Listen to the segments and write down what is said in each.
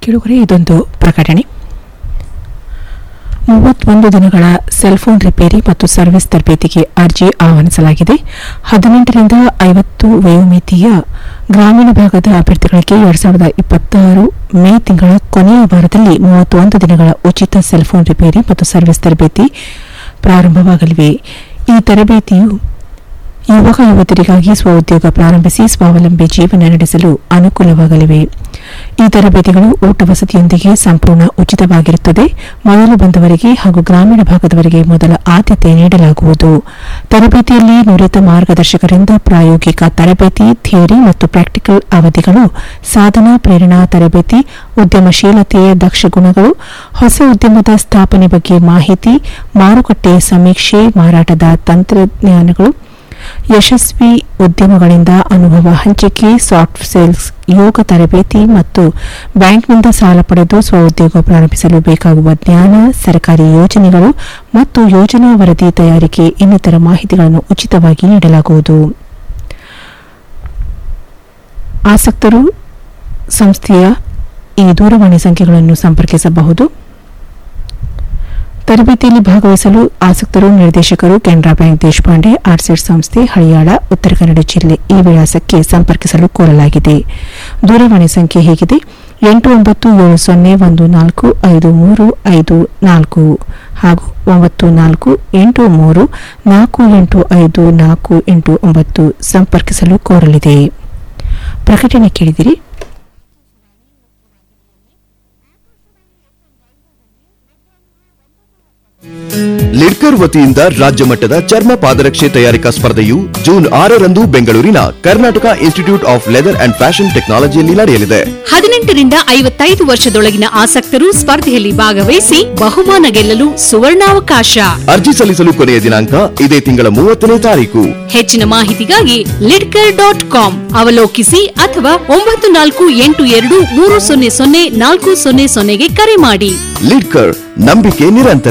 ಕೆಳಗರೆ ಇದೊಂದು ಪ್ರಕಟಣೆ ಮೂವತ್ತೊಂದು ದಿನಗಳ ಸೆಲ್ಫೋನ್ ರಿಪೇರಿ ಮತ್ತು ಸರ್ವಿಸ್ ತರಬೇತಿಗೆ ಅರ್ಜಿ ಆಹ್ವಾನಿಸಲಾಗಿದೆ ಹದಿನೆಂಟರಿಂದ ಐವತ್ತು ವಯೋಮಿತಿಯ ಗ್ರಾಮೀಣ ಭಾಗದ ಅಭ್ಯರ್ಥಿಗಳಿಗೆ ಎರಡ್ ಸಾವಿರದ ಇಪ್ಪತ್ತಾರು ಮೇ ತಿಂಗಳ ಕೊನೆಯ ವಾರದಲ್ಲಿ ಮೂವತ್ತೊಂದು ದಿನಗಳ ಉಚಿತ ಸೆಲ್ಫೋನ್ ರಿಪೇರಿ ಮತ್ತು ಸರ್ವಿಸ್ ತರಬೇತಿ ಪ್ರಾರಂಭವಾಗಲಿವೆ ಈ ತರಬೇತಿಯು ಯುವಕ ಯುವತಿಯರಿಗಾಗಿ ಸ್ವಉದ್ಯೋಗ ಪ್ರಾರಂಭಿಸಿ ಸ್ವಾವಲಂಬಿ ಜೀವನ ನಡೆಸಲು ಅನುಕೂಲವಾಗಲಿವೆ ಈ ತರಬೇತಿಗಳು ಊಟ ವಸತಿಯೊಂದಿಗೆ ಸಂಪೂರ್ಣ ಉಚಿತವಾಗಿರುತ್ತದೆ ಮೊದಲು ಬಂದವರಿಗೆ ಹಾಗೂ ಗ್ರಾಮೀಣ ಭಾಗದವರಿಗೆ ಮೊದಲ ಆದ್ಯತೆ ನೀಡಲಾಗುವುದು ತರಬೇತಿಯಲ್ಲಿ ನುರಿತ ಮಾರ್ಗದರ್ಶಕರಿಂದ ಪ್ರಾಯೋಗಿಕ ತರಬೇತಿ ಥಿಯರಿ ಮತ್ತು ಪ್ರಾಕ್ಟಿಕಲ್ ಅವಧಿಗಳು ಸಾಧನ ಪ್ರೇರಣಾ ತರಬೇತಿ ಉದ್ಯಮಶೀಲತೆಯ ದಕ್ಷ ಗುಣಗಳು ಹೊಸ ಉದ್ಯಮದ ಸ್ಥಾಪನೆ ಬಗ್ಗೆ ಮಾಹಿತಿ ಮಾರುಕಟ್ಟೆ ಸಮೀಕ್ಷೆ ಮಾರಾಟದ ತಂತ್ರಜ್ಞಾನಗಳು ಯಶಸ್ವಿ ಉದ್ಯಮಗಳಿಂದ ಅನುಭವ ಹಂಚಿಕೆ ಸಾಫ್ಟ್ ಸೇಲ್ಸ್ ಯೋಗ ತರಬೇತಿ ಮತ್ತು ಬ್ಯಾಂಕ್ನಿಂದ ಸಾಲ ಪಡೆದು ಸ್ವಉದ್ಯೋಗ ಪ್ರಾರಂಭಿಸಲು ಬೇಕಾಗುವ ಜ್ಞಾನ ಸರ್ಕಾರಿ ಯೋಜನೆಗಳು ಮತ್ತು ಯೋಜನಾ ವರದಿ ತಯಾರಿಕೆ ಇನ್ನಿತರ ಮಾಹಿತಿಗಳನ್ನು ಉಚಿತವಾಗಿ ನೀಡಲಾಗುವುದು ಆಸಕ್ತರು ಸಂಸ್ಥೆಯ ಈ ದೂರವಾಣಿ ಸಂಖ್ಯೆಗಳನ್ನು ಸಂಪರ್ಕಿಸಬಹುದು ತರಬೇತಿಯಲ್ಲಿ ಭಾಗವಹಿಸಲು ಆಸಕ್ತರು ನಿರ್ದೇಶಕರು ಕೆನರಾ ಬ್ಯಾಂಕ್ ದೇಶಪಾಂಡೆ ಆರ್ಸಿಡ್ ಸಂಸ್ಥೆ ಹಳಿಯಾಳ ಉತ್ತರ ಕನ್ನಡ ಜಿಲ್ಲೆ ಈ ವಿಳಾಸಕ್ಕೆ ಸಂಪರ್ಕಿಸಲು ಕೋರಲಾಗಿದೆ ದೂರವಾಣಿ ಸಂಖ್ಯೆ ಹೇಗಿದೆ ಎಂಟು ಒಂಬತ್ತು ಏಳು ಸೊನ್ನೆ ಒಂದು ನಾಲ್ಕು ಐದು ಮೂರು ಐದು ನಾಲ್ಕು ಹಾಗೂ ಒಂಬತ್ತು ನಾಲ್ಕು ಎಂಟು ಮೂರು ನಾಲ್ಕು ಎಂಟು ಐದು ನಾಲ್ಕು ಎಂಟು ಒಂಬತ್ತು ಸಂಪರ್ಕಿಸಲು ಕೋರಲಿದೆ ಪ್ರಕಟಣೆ ಕೇಳಿದಿರಿ ಲಿಡ್ಕರ್ ವತಿಯಿಂದ ರಾಜ್ಯ ಮಟ್ಟದ ಚರ್ಮ ಪಾದರಕ್ಷೆ ತಯಾರಿಕಾ ಸ್ಪರ್ಧೆಯು ಜೂನ್ ಆರರಂದು ಬೆಂಗಳೂರಿನ Karnataka institute of leather and fashion ಟೆಕ್ನಾಲಜಿಯಲ್ಲಿ ನಡೆಯಲಿದೆ ಹದಿನೆಂಟರಿಂದ ಐವತ್ತೈದು ವರ್ಷದೊಳಗಿನ ಆಸಕ್ತರು ಸ್ಪರ್ಧೆಯಲ್ಲಿ ಭಾಗವಹಿಸಿ ಬಹುಮಾನ ಗೆಲ್ಲಲು ಸುವರ್ಣಾವಕಾಶ ಅರ್ಜಿ ಸಲ್ಲಿಸಲು ಕೊನೆಯ ದಿನಾಂಕ ಇದೇ ತಿಂಗಳ ಮೂವತ್ತನೇ ತಾರೀಕು ಹೆಚ್ಚಿನ ಮಾಹಿತಿಗಾಗಿ ಲಿಡ್ಕರ್ ಡಾಟ್ ಕಾಮ್ ಅವಲೋಕಿಸಿ ಅಥವಾ ಒಂಬತ್ತು ನಾಲ್ಕು ಎಂಟು ಎರಡು ಮೂರು ಸೊನ್ನೆ ಸೊನ್ನೆ ನಾಲ್ಕು ಸೊನ್ನೆ ಸೊನ್ನೆಗೆ ಕರೆ ಮಾಡಿ ಲಿಡ್ಕರ್ ನಂಬಿಕೆ ನಿರಂತರ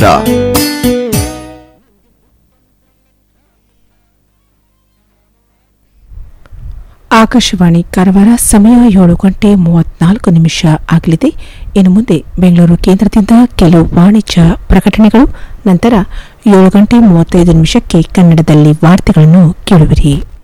ಆಕಾಶವಾಣಿ ಕಾರವಾರ ಸಮಯ ಏಳು ಗಂಟೆ ಮೂವತ್ನಾಲ್ಕು ನಿಮಿಷ ಆಗಲಿದೆ ಇನ್ನು ಮುಂದೆ ಬೆಂಗಳೂರು ಕೇಂದ್ರದಿಂದ ಕೆಲವು ವಾಣಿಜ್ಯ ಪ್ರಕಟಣೆಗಳು ನಂತರ ಏಳು ಗಂಟೆ ಮೂವತ್ತೈದು ನಿಮಿಷಕ್ಕೆ ಕನ್ನಡದಲ್ಲಿ ವಾರ್ತೆಗಳನ್ನು ಕೇಳುವಿರಿ